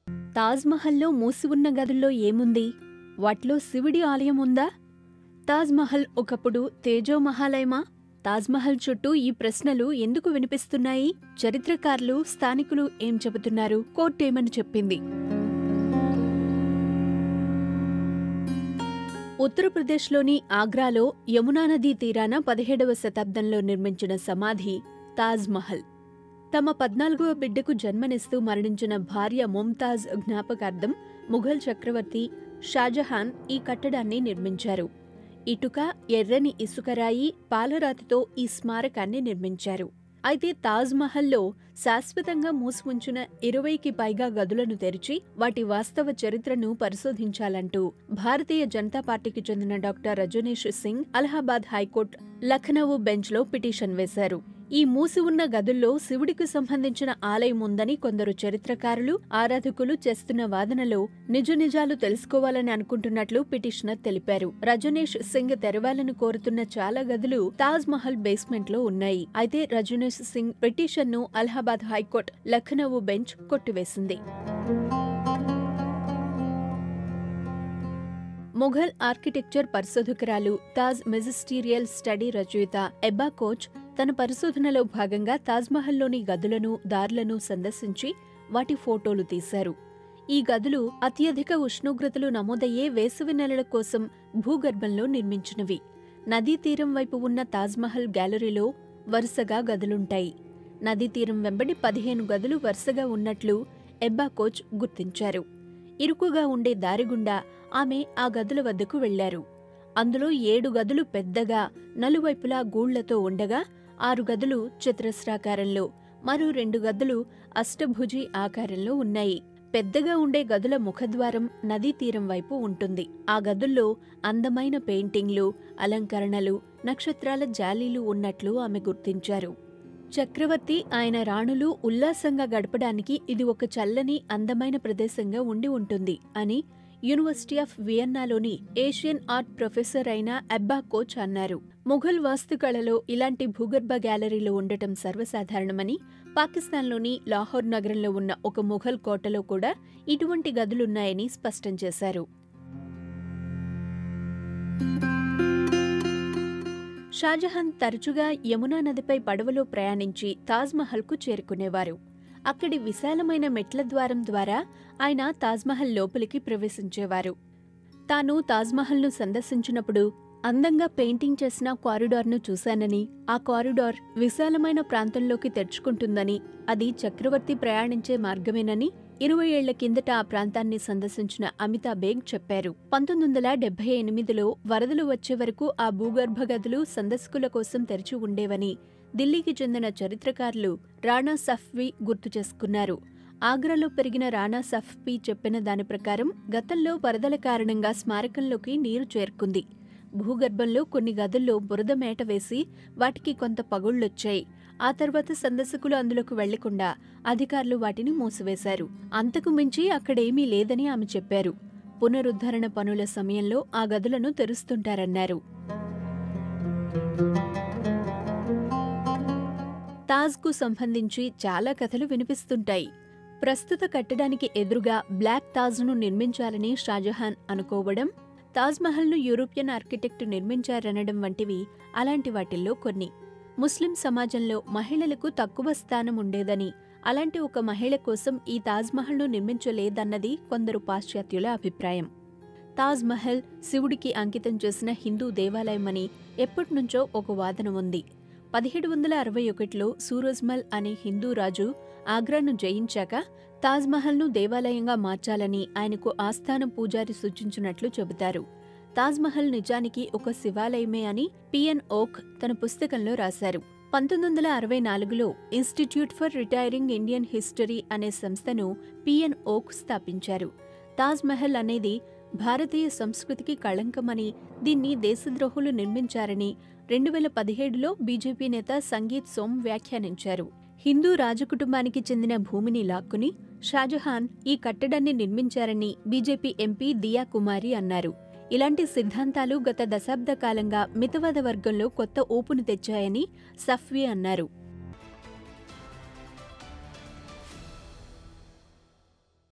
తాజ్మహల్లో మూసి ఉన్న గదుల్లో ఏముంది వాటిలో శివుడి ఆలయం ఉందా తాజ్మహల్ ఒకప్పుడు తేజోమహాలయమా తాజ్మహల్ చుట్టూ ఈ ప్రశ్నలు ఎందుకు వినిపిస్తున్నాయి చరిత్రకారులు స్థానికులు ఏం చెబుతున్నారు కోర్టేమని చెప్పింది ఉత్తరప్రదేశ్లోని ఆగ్రాలో యమునా నదీ తీరాన పదిహేడవ శతాబ్దంలో నిర్మించిన సమాధి తాజ్ మహల్ తమ పద్నాలుగవ బిడ్డకు జన్మనిస్తూ మరణించిన భార్య ముంతాజ్ జ్ఞాపకార్థం ముఘల్ చక్రవర్తి షాజహాన్ ఈ కట్టడాన్ని నిర్మించారు ఇటుక ఎర్రని ఇసుకరాయి పాలరాతితో ఈ స్మారకాన్ని నిర్మించారు అయితే తాజ్ మహల్లో శాశ్వతంగా మూసివుంచిన ఇరవైకి పైగా గదులను తెరిచి వాటి వాస్తవ చరిత్రను పరిశోధించాలంటూ భారతీయ జనతా పార్టీకి చెందిన డాక్టర్ రజనీష్ సింగ్ అలహాబాద్ హైకోర్టు లఖనవు బెంచ్లో పిటిషన్ వేశారు ఈ మూసి ఉన్న గదుల్లో శివుడికి సంబంధించిన ఆలయం ఉందని కొందరు చరిత్రకారులు ఆరాధకులు చేస్తున్న వాదనలో నిజ నిజాలు తెలుసుకోవాలని అనుకుంటున్నట్లు పిటిషనర్ తెలిపారు రజనీష్ సింగ్ తెరవాలని కోరుతున్న చాలా గదులు తాజ్ మహల్ బేస్మెంట్ లో ఉన్నాయి అయితే రజనీష్ సింగ్ పిటిషన్ ను అలహాబాద్ హైకోర్టు లఖనవు బెంచ్ కొట్టివేసింది మొఘల్ ఆర్కిటెక్చర్ పరిశోధకురాలు తాజ్ మెజిస్టీరియల్ స్టడీ రచయిత ఎబ్బా కోచ్ తన పరిశోధనలో భాగంగా తాజ్మహల్లోని గదులను దారులను సందర్శించి వాటి ఫోటోలు తీశారు ఈ గదులు అత్యధిక ఉష్ణోగ్రతలు నమోదయ్యే వేసవి నెలల కోసం భూగర్భంలో నిర్మించినవి నదీ తీరం వైపు ఉన్న తాజ్మహల్ గ్యాలరీలో వరుసగా గదులుంటాయి నదీ తీరం వెంబడి పదిహేను గదులు వరుసగా ఉన్నట్లు ఎబ్బా కోచ్ గుర్తించారు ఇరుకుగా ఉండే దారిగుండా ఆమె ఆ గదుల వద్దకు వెళ్లారు అందులో ఏడు గదులు పెద్దగా నలువైపులా గూళ్లతో ఉండగా ఆరు గదులు చతురస్రాకారంలో మరో రెండు గదులు అష్టభుజి ఆకారంలో ఉన్నాయి పెద్దగా ఉండే గదుల ముఖద్వారం నదీ తీరం వైపు ఉంటుంది ఆ గదుల్లో అందమైన పెయింటింగ్లు అలంకరణలు నక్షత్రాల జాలీలు ఉన్నట్లు ఆమె గుర్తించారు చక్రవర్తి ఆయన రాణులు ఉల్లాసంగా గడపడానికి ఇది ఒక చల్లని అందమైన ప్రదేశంగా ఉండి ఉంటుంది అని యూనివర్సిటీ ఆఫ్ వియన్నాలోని ఏషియన్ ఆర్ట్ ప్రొఫెసర్ అయిన అబ్బా కోచ్ అన్నారు ముఘల్ వాస్తుకళలో ఇలాంటి భూగర్భ గ్యాలరీలు ఉండటం సర్వసాధారణమని పాకిస్తాన్లోని లాహోర్ నగరంలో ఉన్న ఒక ముఘల్ కోటలో కూడా ఇటువంటి గదులున్నాయని స్పష్టం చేశారు షాజహాన్ తరచుగా యమునా నదిపై పడవలో ప్రయాణించి తాజ్మహల్కు చేరుకునేవారు అక్కడి విశాలమైన మెట్ల ద్వారం ద్వారా ఆయన తాజ్మహల్ లోపలికి ప్రవేశించేవారు తాను తాజ్మహల్ను సందర్శించినప్పుడు అందంగా పెయింటింగ్ చేసిన కారిడార్ను చూశానని ఆ కారిడార్ విశాలమైన ప్రాంతంలోకి తెరుచుకుంటుందని అది చక్రవర్తి ప్రయాణించే మార్గమేనని ఇరవై ఏళ్ల కిందట ఆ ప్రాంతాన్ని సందర్శించిన అమితాబ్ బేగ్ చెప్పారు పంతొమ్మిది వందల డెబ్బై ఎనిమిదిలో వరదలు వచ్చే వరకు ఆ భూగర్భ గదులు సందర్శకుల కోసం తెరిచి ఉండేవని ఢిల్లీకి చెందిన చరిత్రకారులు రాణా సఫ్వి గుర్తు చేసుకున్నారు ఆగ్రాలో పెరిగిన రాణా సఫ్వి చెప్పిన దాని ప్రకారం గతంలో వరదల కారణంగా స్మారకంలోకి నీరు చేరుకుంది భూగర్భంలో కొన్ని గదుల్లో బురద మేట వేసి వాటికి కొంత పగుళ్లొచ్చాయి ఆ తర్వాత సందర్శకులు అందులోకి వెళ్లకుండా అధికారులు వాటిని మూసివేశారు అంతకు మించి అక్కడేమీ లేదని ఆమె చెప్పారు పునరుద్ధరణ పనుల సమయంలో ఆ గదులను తెరుస్తుంటారన్నారు తాజ్కు సంబంధించి చాలా కథలు వినిపిస్తుంటాయి ప్రస్తుత కట్టడానికి ఎదురుగా బ్లాక్ తాజ్ను నిర్మించాలని షాజహాన్ అనుకోవడం తాజ్మహల్ను యూరోపియన్ ఆర్కిటెక్టు నిర్మించారనడం వంటివి అలాంటి వాటిల్లో కొన్ని ముస్లిం సమాజంలో మహిళలకు తక్కువ స్థానం ఉండేదని అలాంటి ఒక మహిళ కోసం ఈ తాజ్మహల్ను నిర్మించలేదన్నది కొందరు పాశ్చాత్యుల అభిప్రాయం తాజ్మహల్ శివుడికి అంకితం చేసిన హిందూ దేవాలయమని ఎప్పటినుంచో ఒక వాదన ఉంది పదిహేడు వందల అరవై ఒకటిలో సూరజ్మల్ అనే హిందూ రాజు ఆగ్రాను జయించాక తాజ్మహల్ను దేవాలయంగా మార్చాలని ఆయనకు ఆస్థానం పూజారి సూచించినట్లు చెబుతారు తాజ్మహల్ నిజానికి ఒక శివాలయమే అని పిఎన్ ఓక్ తన పుస్తకంలో రాశారు పంతొమ్మిది వందల అరవై నాలుగులో institute for retiring Indian history అనే సంస్థను పిఎన్ ఓక్ స్థాపించారు తాజ్మహల్ అనేది భారతీయ సంస్కృతికి కళంకమని దీన్ని దేశద్రోహులు నిర్మించారని రెండు వేల పదిహేడులో బీజేపీ నేత సంగీత్ సోమ్ వ్యాఖ్యానించారు హిందూ రాజకుటుంబానికి చెందిన భూమిని లాక్కుని షాజహాన్ ఈ కట్టడాన్ని నిర్మించారని బీజేపీ ఎంపీ దియా కుమారి అన్నారు ఇలాంటి సిద్ధాంతాలు గత దశాబ్ద కాలంగా మితవాద వర్గంలో కొత్త ఊపును తెచ్చాయని సఫ్వీ అన్నారు